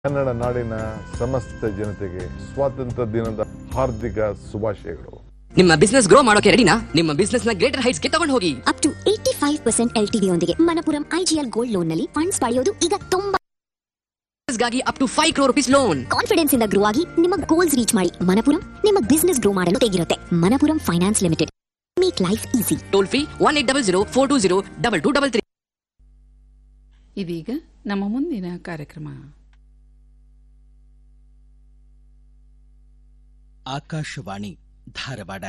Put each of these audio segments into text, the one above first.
ಕನ್ನಡ ನಾಡಿನ ಸಮಸ್ತ ಜನತೆಗೆ ಸ್ವಾತಂತ್ರ್ಯ ದಿನದ ಹಾರ್ದಿಕ ಶುಭಾಶಯಗಳು ನಿಮ್ಮ ಬಿಸ್ನೆಸ್ ಗ್ರೋ ಮಾಡೋಕೆ ರೆಡಿನಾ ನಿಮ್ಮ ಬಿಸ್ನೆಸ್ ನ ಗ್ರೇಟರ್ ಹೈಟ್ಸ್ ಗೆ ತಗೊಂಡು ಹೋಗಿ up to eighty five percent L ಯೊಂದಿಗೆ ಮನಪುರಂ ಐಜಿಎಲ್ ಗೋಲ್ಡ್ ಲೋನ್ ನಲ್ಲಿ ಫಂಡ್ಸ್ ಪಡೆಯೋದು ಈಗ ತುಂಬಾ ಗಾಗಿ up to five crore rupees loan confidence ಇಂದ ಗ್ರೋ ಆಗಿ ನಿಮ್ಮ ಗೋಲ್ಸ್ ರೀಚ್ ಮಾಡಿ ಮನಪುರಂ ನಿಮ್ಮ ಬಿಸ್ನೆಸ್ ಗ್ರೋ ಮಾಡಲು ತೆಗಿರುತ್ತೆ Manappuram finance limited make life easy toll free one eight double zero four two zero double two double three ಇದೀಗ ನಮ್ಮ ಮುಂದಿನ ಕಾರ್ಯಕ್ರಮ ಆಕಾಶವಾಣಿ ಧಾರವಾಡ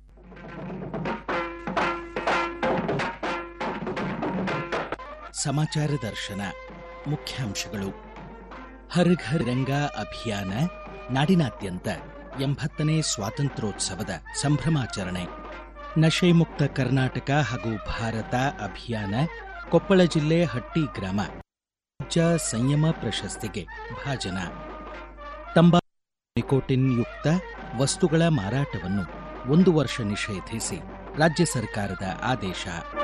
ಸಮಾಚಾರ ದರ್ಶನ ಮುಖ್ಯಾಂಶಗಳು ಹರ್ ಘರ್ ರಂಗ ಅಭಿಯಾನ ನಾಡಿನಾದ್ಯಂತ ಎಂಬತ್ತನೇ ಸ್ವಾತಂತ್ರ್ಯೋತ್ಸವದ ಸಂಭ್ರಮಾಚರಣೆ ನಶೆ ಮುಕ್ತ ಕರ್ನಾಟಕ ಹಾಗೂ ಭಾರತ ಅಭಿಯಾನ ಕೊಪ್ಪಳ ಜಿಲ್ಲೆ ಹಟ್ಟಿ ಗ್ರಾಮ ರಾಜ್ಯ ಸಂಯಮ ಪ್ರಶಸ್ತಿಗೆ ಭಾಜನ ತಂಬಾಕು ನಿಕೋಟಿನ್ ಯುಕ್ತ ವಸ್ತುಗಳ ಮಾರಾಟವನ್ನು ಒಂದು ವರ್ಷ ನಿಷೇಧಿಸಿ ರಾಜ್ಯ ಸರ್ಕಾರದ ಆದೇಶ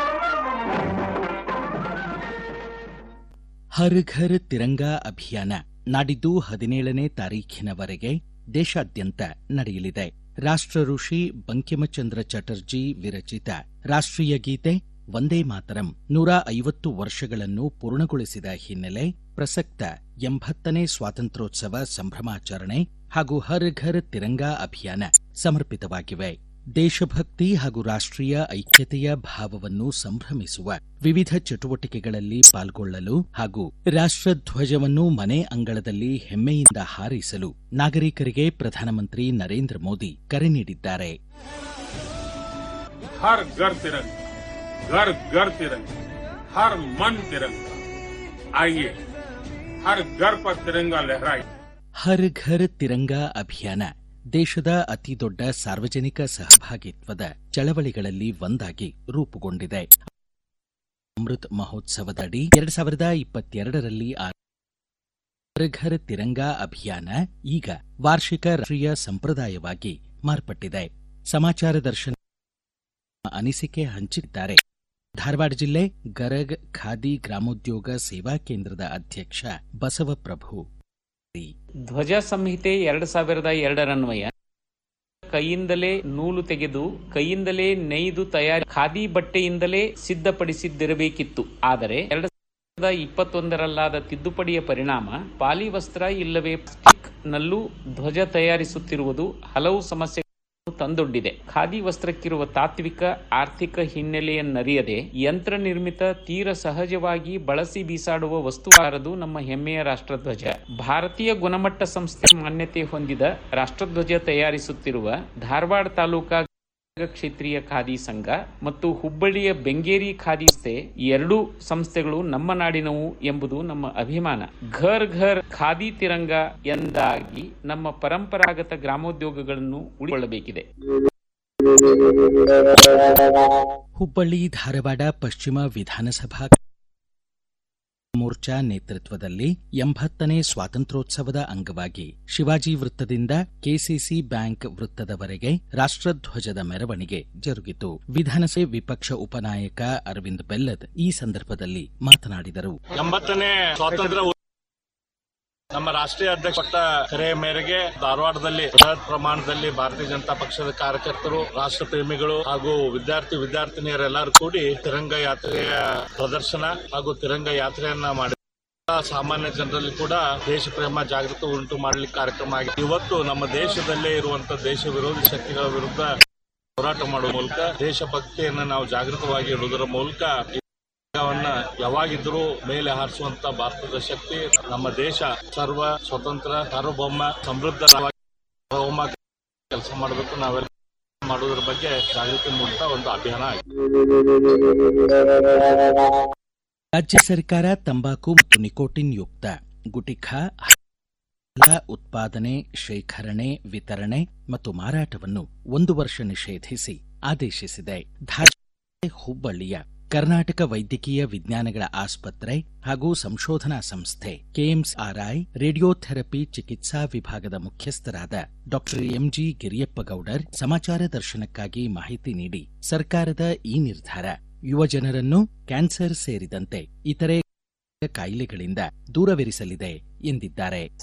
ಹರ್ ಘರ್ ತಿರಂಗಾ ಅಭಿಯಾನ ನಾಡಿದ್ದು ಹದಿನೇಳನೇ ತಾರೀಖಿನವರೆಗೆ ದೇಶಾದ್ಯಂತ ನಡೆಯಲಿದೆ ರಾಷ್ಟ್ರ ಋಷಿ ಬಂಕಿಮಚಂದ್ರ ಚಟರ್ಜಿ ವಿರಚಿತ ರಾಷ್ಟ್ರೀಯ ಗೀತೆ ವಂದೇ ಮಾತರಂ ನೂರ ಐವತ್ತು ವರ್ಷಗಳನ್ನು ಪೂರ್ಣಗೊಳಿಸಿದ ಹಿನ್ನೆಲೆ ಪ್ರಸಕ್ತ ಎಂಬತ್ತನೇ ಸ್ವಾತಂತ್ರ್ಯೋತ್ಸವ ಸಂಭ್ರಮಾಚರಣೆ ಹಾಗೂ ಹರ್ ಘರ್ ತಿರಂಗಾ ಅಭಿಯಾನ ಸಮರ್ಪಿತವಾಗಿವೆ ದೇಶಭಕ್ತಿ ಹಾಗೂ ರಾಷ್ಟ್ರೀಯ ಐಕ್ಯತೆಯ ಭಾವವನ್ನು ಸಂಭ್ರಮಿಸುವ ವಿವಿಧ ಚಟುವಟಿಕೆಗಳಲ್ಲಿ ಪಾಲ್ಗೊಳ್ಳಲು ಹಾಗೂ ರಾಷ್ಟ್ರಧ್ವಜವನ್ನು ಮನೆ ಅಂಗಳದಲ್ಲಿ ಹೆಮ್ಮೆಯಿಂದ ಹಾರಿಸಲು ನಾಗರಿಕರಿಗೆ ಪ್ರಧಾನಮಂತ್ರಿ ನರೇಂದ್ರ ಮೋದಿ ಕರೆ ನೀಡಿದ್ದಾರೆ हर घर तिरंगा घर घर तिरंगा हर मन तिरंगा आइए हर घर पर तिरंगा लहराए ಹರ್ ಘರ್ ತಿರಂಗಾ ಅಭಿಯಾನ ದೇಶದ ಅತಿದೊಡ್ಡ ಸಾರ್ವಜನಿಕ ಸಹಭಾಗಿತ್ವದ ಚಳವಳಿಗಳಲ್ಲಿ ಒಂದಾಗಿ ರೂಪುಗೊಂಡಿದೆ ಅಮೃತ್ ಮಹೋತ್ಸವದಡಿ ಎರಡ್ ಸಾವಿರದ ಇಪ್ಪತ್ತೆರಡರಲ್ಲಿ ಆರಂಭ ಹರ್ ಘರ್ ತಿರಂಗಾ ಅಭಿಯಾನ ಈಗ ವಾರ್ಷಿಕ ರಾಷ್ಟ್ರೀಯ ಸಂಪ್ರದಾಯವಾಗಿ ಮಾರ್ಪಟ್ಟಿದೆ ಸಮಾಚಾರ ದರ್ಶನ ಅನಿಸಿಕೆ ಹಂಚಿದ್ದಾರೆ ಧಾರವಾಡ ಜಿಲ್ಲೆ ಗರಗ್ ಖಾದಿ ಗ್ರಾಮೋದ್ಯೋಗ ಸೇವಾ ಕೇಂದ್ರದ ಅಧ್ಯಕ್ಷ ಬಸವಪ್ರಭು ಧ್ವಜ ಸಂಹಿತೆ ಎರಡು ಸಾವಿರದ ಎರಡರನ್ವಯ ಕೈಯಿಂದಲೇ ನೂಲು ತೆಗೆದು ಕೈಯಿಂದಲೇ ನೇಯ್ದು ತಯಾರಿ ಖಾದಿ ಬಟ್ಟೆಯಿಂದಲೇ ಸಿದ್ಧಪಡಿಸಿದ್ದಿರಬೇಕಿತ್ತು ಆದರೆ ಎರಡು ಸಾವಿರದ ಇಪ್ಪತ್ತೊಂದರಲ್ಲಾದ ತಿದ್ದುಪಡಿಯ ಪರಿಣಾಮ ಪಾಲಿವಸ್ತ್ರ ಇಲ್ಲವೇ ಪ್ಲಾಸ್ಟಿಕ್ ನಲ್ಲೂ ಧ್ವಜ ತಯಾರಿಸುತ್ತಿರುವುದು ಹಲವು ಸಮಸ್ಯೆ ತಂದೊಡ್ಡಿದೆ ಖಾದಿ ವಸ್ತ್ರಕ್ಕಿರುವ ತಾತ್ವಿಕ ಆರ್ಥಿಕ ಹಿನ್ನೆಲೆಯನ್ನರಿಯದೆ ಯಂತ್ರ ನಿರ್ಮಿತ ತೀರ ಸಹಜವಾಗಿ ಬಳಸಿ ಬೀಸಾಡುವ ವಸ್ತುವಾರದು ನಮ್ಮ ಹೆಮ್ಮೆಯ ರಾಷ್ಟ್ರಧ್ವಜ ಭಾರತೀಯ ಗುಣಮಟ್ಟ ಸಂಸ್ಥೆ ಮಾನ್ಯತೆ ಹೊಂದಿದ ರಾಷ್ಟ್ರಧ್ವಜ ತಯಾರಿಸುತ್ತಿರುವ ಧಾರವಾಡ ತಾಲೂಕಾ ಕ್ಷೇತ್ರೀಯ ಖಾದಿ ಸಂಘ ಮತ್ತು ಹುಬ್ಬಳ್ಳಿಯ ಬೆಂಗೇರಿ ಖಾದಿ ಸಂಸ್ಥೆ ಎರಡೂ ಸಂಸ್ಥೆಗಳು ನಮ್ಮ ನಾಡಿನವು ಎಂಬುದು ನಮ್ಮ ಅಭಿಮಾನ ಘರ್ ಘರ್ ಖಾದಿ ತಿರಂಗ ಎಂದಾಗಿ ನಮ್ಮ ಪರಂಪರಾಗತ ಗ್ರಾಮೋದ್ಯೋಗಗಳನ್ನು ಉಳಿಕೊಳ್ಳಬೇಕಿದೆ ಹುಬ್ಬಳ್ಳಿ ಧಾರವಾಡ ಪಶ್ಚಿಮ ವಿಧಾನಸಭಾ ಮೋರ್ಚಾ ನೇತೃತ್ವದಲ್ಲಿ ಎಂಬತ್ತನೇ ಸ್ವಾತಂತ್ರ್ಯೋತ್ಸವದ ಅಂಗವಾಗಿ ಶಿವಾಜಿ ವೃತ್ತದಿಂದ ಕೆಸಿಸಿ ಬ್ಯಾಂಕ್ ವೃತ್ತದವರೆಗೆ ರಾಷ್ಟ್ರಧ್ವಜದ ಮೆರವಣಿಗೆ ಜರುಗಿತು ವಿಧಾನಸಭೆ ವಿಪಕ್ಷ ಉಪನಾಯಕ ಅರವಿಂದ್ ಬೆಲ್ಲದ್ ಈ ಸಂದರ್ಭದಲ್ಲಿ ಮಾತನಾಡಿದರು ಎಂಬತ್ತನೇ ಸ್ವಾತಂತ್ರ್ಯ ಉ- ನಮ್ಮ ರಾಷ್ಟ್ರೀಯ ಅಧ್ಯಕ್ಷ ಕೊಟ್ಟ ಕರೆಯ ಮೇರೆಗೆ ಧಾರವಾಡದಲ್ಲಿ ಬೃಹತ್ ಪ್ರಮಾಣದಲ್ಲಿ ಭಾರತೀಯ ಜನತಾ ಪಕ್ಷದ ಕಾರ್ಯಕರ್ತರು ರಾಷ್ಟ್ರ ಪ್ರೇಮಿಗಳು ಹಾಗೂ ವಿದ್ಯಾರ್ಥಿ ವಿದ್ಯಾರ್ಥಿನಿಯರೆಲ್ಲರೂ ಕೂಡಿ ತಿರಂಗ ಯಾತ್ರೆಯ ಪ್ರದರ್ಶನ ಹಾಗೂ ತಿರಂಗ ಯಾತ್ರೆಯನ್ನ ಮಾಡಿ ಸಾಮಾನ್ಯ ಜನರಲ್ಲಿ ಕೂಡ ದೇಶ ಪ್ರೇಮ ಜಾಗೃತಿ ಉಂಟು ಮಾಡಲಿಕ್ಕೆ ಕಾರ್ಯಕ್ರಮ ಆಗಿದೆ ಇವತ್ತು ನಮ್ಮ ದೇಶದಲ್ಲೇ ಇರುವಂತಹ ದೇಶ ವಿರೋಧಿ ಶಕ್ತಿಗಳ ವಿರುದ್ಧ ಹೋರಾಟ ಮಾಡುವ ಮೂಲಕ ದೇಶಭಕ್ತಿಯನ್ನ ನಾವು ಜಾಗೃತವಾಗಿ ಇಡುವುದರ ಮೂಲಕ ವನ್ನ ಯಾವಾಗಿದ್ರೂ ಮೇಲೆ ಹಾರಿಸುವಂತ ಭಾರತದ ಶಕ್ತಿ ನಮ್ಮ ದೇಶ ಸರ್ವ ಸ್ವತಂತ್ರ ಸಾರ್ವಭೌಮ ಸಮೃದ್ಧ ಸಾರ್ವಭೌಮ ಕೆಲಸ ಮಾಡಬೇಕು ನಾವೆಲ್ಲ ಮಾಡುವುದರ ಬಗ್ಗೆ ಜಾಗೃತಿ ಮೂಡಿಸುವ ಒಂದು ಅಭಿಯಾನ ಆಗಿದೆ ರಾಜ್ಯ ಸರ್ಕಾರ ತಂಬಾಕು ಮತ್ತು ನಿಕೋಟಿನ್ ಯುಕ್ತ ಗುಟಿಖಾ ಲ ಉತ್ಪಾದನೆ ಶೇಖರಣೆ ವಿತರಣೆ ಮತ್ತು ಮಾರಾಟವನ್ನು ಒಂದು ವರ್ಷ ನಿಷೇಧಿಸಿ ಆದೇಶಿಸಿದೆ ಧಾರವಾಡ ಹುಬ್ಬಳ್ಳಿಯ ಕರ್ನಾಟಕ ವೈದ್ಯಕೀಯ ವಿಜ್ಞಾನಗಳ ಆಸ್ಪತ್ರೆ ಹಾಗೂ ಸಂಶೋಧನಾ ಸಂಸ್ಥೆ ಕೆಎಂಆರ್ಐ ರೇಡಿಯೋಥೆರಪಿ ಚಿಕಿತ್ಸಾ ವಿಭಾಗದ ಮುಖ್ಯಸ್ಥರಾದ ಡಾಕ್ಟರ್ ಎಂಜಿ ಗಿರಿಯಪ್ಪಗೌಡರ್ ಸಮಾಚಾರ ದರ್ಶನಕ್ಕಾಗಿ ಮಾಹಿತಿ ನೀಡಿ ಸರ್ಕಾರದ ಈ ನಿರ್ಧಾರ ಯುವ ಜನರನ್ನು ಕ್ಯಾನ್ಸರ್ ಸೇರಿದಂತೆ ಇತರೆ ಕಾಯಿಲೆಗಳಿಂದ ದೂರವಿರಿಸಲಿದೆ ಎಂದಿದ್ದಾರೆ